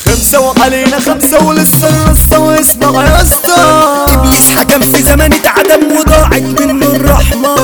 خمسة وعلينا خمسة ولسه القصة واسمع يا اسطى ابليس حكم في زمن اتعدم وضاعت منه الرحمة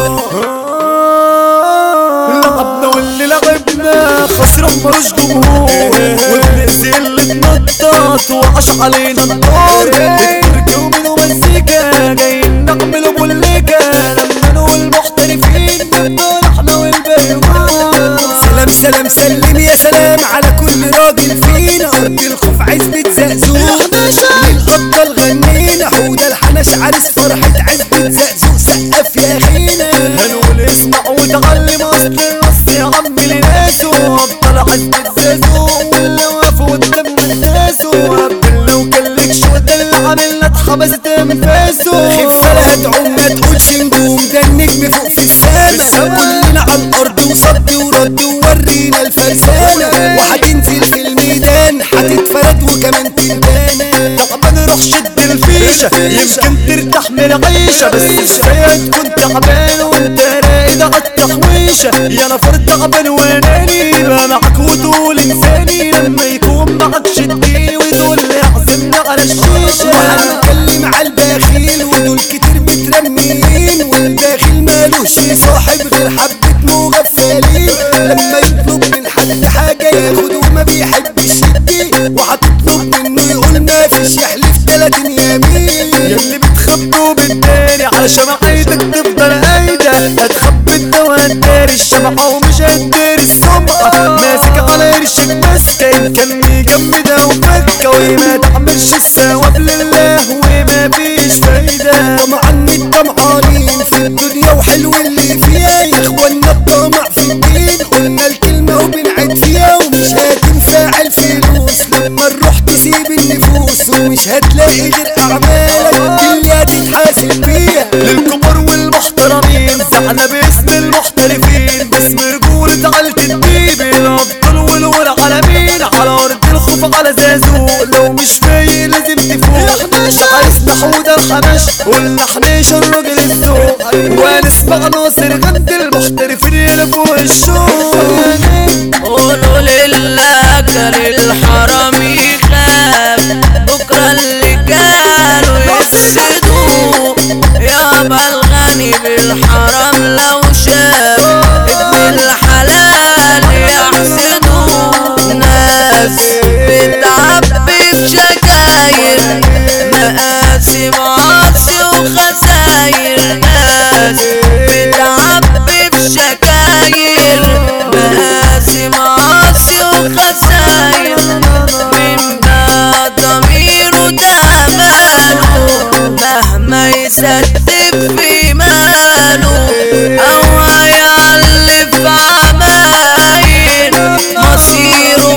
لعبنا واللي لعبنا خسران ملوش جمهور والناس اللي اتنطط وعاش علينا النار التركي ومنه مزيكا جايين نعمل بوليكا لما نقول محترفين نفضل احنا والبيوان سلام سلام سلم يا سلام على كل راجل فينا ارض الخوف عزبة زقزوق للأبطال غنينا حوده الحنش عرس فرحة عزبة زقزوق سقف يا خينا هنقول اسمع وتعلم اصل النص يا عم لناسه ابطال عزبة زازوق واللي واقف قدام ناسه قبل لو كلك شو ده اللي عاملنا اتحبست من فاسه خفة لا هتعوم ما تقولش نجوم ده النجم فوق في السما كلنا على الأرض وصد ورد وورينا الفرسانة وهتنزل في الميدان هتتفرد وكمان تندانا تعبان روح شد الفيشة يمكن ترتاح من العيشة بس ازاي تكون تعبان وانت راقد على التحويشة يا نفر تعبان واناني بقى معاك وتقول انساني لما يكون معاك شدني وتقول لي اعزمنا على الشيشة وهنتكلم على البخيل ودول كتير مترميين والبخيل مالوش صاحب غير حبة مغفلين لما يطلب من حد حاجة ياخد وما بيحبش يدي وهتطلب منه يقول ما فيش يحلف تلاتين يمين ياللي بتخبوا بالتاني على شمعتك تفضل قايدة هتخبي انت وهتداري الشمعة ومش هتداري السمعة ماسك على قرشك ماسكة إن كان مجمدة وفكة وما تعملش الثواب لله وما فيش فايدة طمعا الطمعانين في الدنيا وحلو اللي فيها يا اخوانا الطمع في الدين قلنا الكلمة وبنعد فيها ومش هتنفع الفلوس لما نروح تسيب النفوس ومش هتلاقي غير اعمالك اللي هتتحاسب بيها للكبار والمحترمين زعنا باسم المحترفين باسم رجولة عيلة الديب الأبطال والعالمين على أرض الخوف على زازو لو مش فايق لازم تفوق عرسنا حودة الحنش قلنا حنيش الراجل الذوق ونسمع ناصر غد المحترفين يلفوا الشوق قولوا لله للحرم يخاف بكرة اللي كانوا يفسدوا يابا الغني بالحرام لو شاف ابن الحلال يحسدوا ناس بتعبي بشكاير مقاسي معاصي وخساير ناس بتعبي بشكاير مقاسي معاصي وخساير من ده ضميره تماله مهما يصدق في ماله او هيعلف عماير مصيره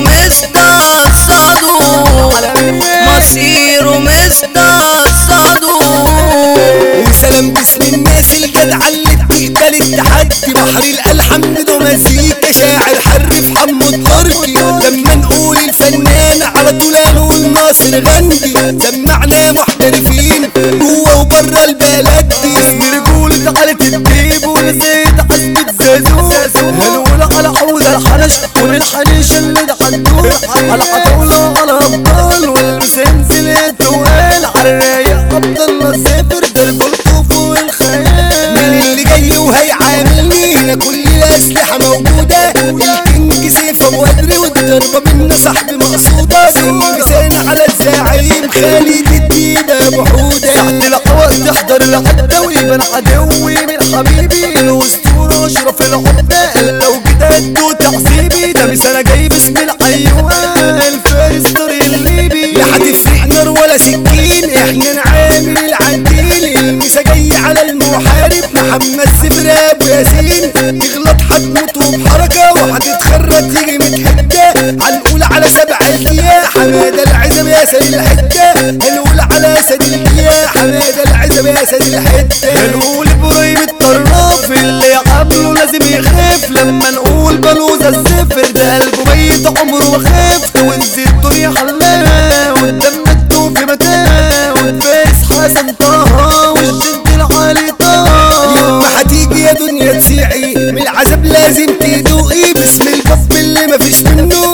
مستقصده مصيره مستقصده وسلام باسم الناس الجدعة اللي بتقبل التحدي بحر الألحم ده مزيكا شاعر حرف حمو التركي لما نقول الفنان على طول هنقول ناصر غندي سمعنا محترفين جوه وبره البلد دي اسم رجولة عيلة الديب ونسيت عزبة زازو هنقول على حوض الحنش والحنيش اللي دخلوه على عطولة على أبطال والمسنسل التوال على الرايق عبد الله سافر درب الخوف والخيال مين اللي جاي وهيعاملني هنا كل الأسلحة موجودة الكينج سيف أبو قدر والضربة منا صاحبي مقصودة لسان على الزعيم خالد الديبة أبو حودة ساعة العوض تحضر العدة ويبان عدوي من حبيبي الأسطورة أشرف العدة لو كده ادوا تعذيبي ده مش أنا جاي باسم الحيوان الفارس طريق الليبي لا هتفرق نار ولا سكين احنا نعامل العديل المسا جاي على المحارب محمد سفر ابو ياسين تغلط هتموت وبحركة وهتتخرج تيجي متهدى هنقول على سبع الجيا حمادة العزب يا سيد الحتة هنقول على سيد الجيا حمادة العزب يا سيد الحتة هنقول ابراهيم الطراف اللي عامله لازم يخاف لما نقول بلوزة الزفر ده قلبه ميت عمره ما خاف ونزل الدنيا حلاها قدام مكتوب في متاهة والفارس حسن طه والجد العالي طه يوم هتيجي يا دنيا تسيعي من العذاب لازم تدوقي باسم الكف اللي مفيش منه الباشا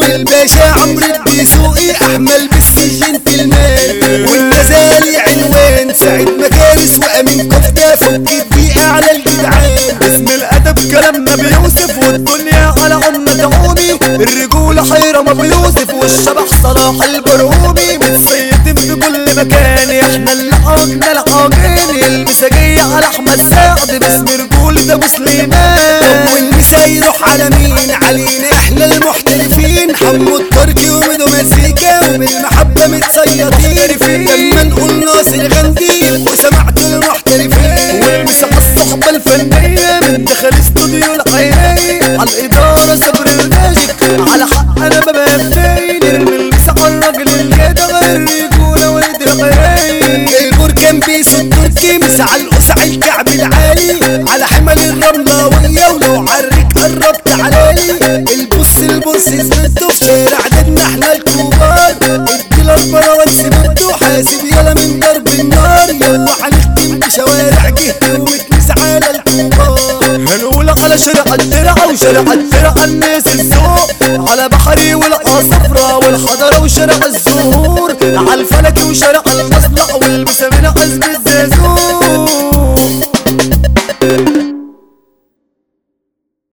الباشا عمرو الدسوقي احمل بالسجن المان والنزالي عنوان سعيد مكارس وامين كفته فك الدقيقه على الجدعان اسم الادب كلامنا بيوسف والدنيا على عمة عومي الرجولة حيرة ما بيوسف والشبح صلاح البرهومي متسيدين في كل مكان احنا اللي عاجنا العاجين المساجية على احمد سعد باسم رجولة ابو سليمان والمسا يروح على مين علينا احنا المحترفين حمو التركي ومدو مزيكا وبالمحبة متصيدين لما نقول ناصر غندير وسمعت المحترفين والمسا الصحبة الفنية من دخل استوديو العينية على الإدارة صبر الماجيك على حق أنا ببقى فين نرمي المسا على الراجل الجدع الرجولة ولد العينية البركان بيس التركي مسع القسع الكعب العالي على حمل الرملاوية ولو عرك قربت علالي البص البص سمته في شارع عددنا احنا الكبار ادي الاربعة وانسبته حاسب يلا من ضرب النار يلا هنختم بشوارع جهة ومتمس على الكبار هنقول على شارع الترعة وشارع الترعة الناس الذوق على بحري والعصفرة والحضرة وشارع الزهور على الفلك وشارع المصنع والمسامير عزب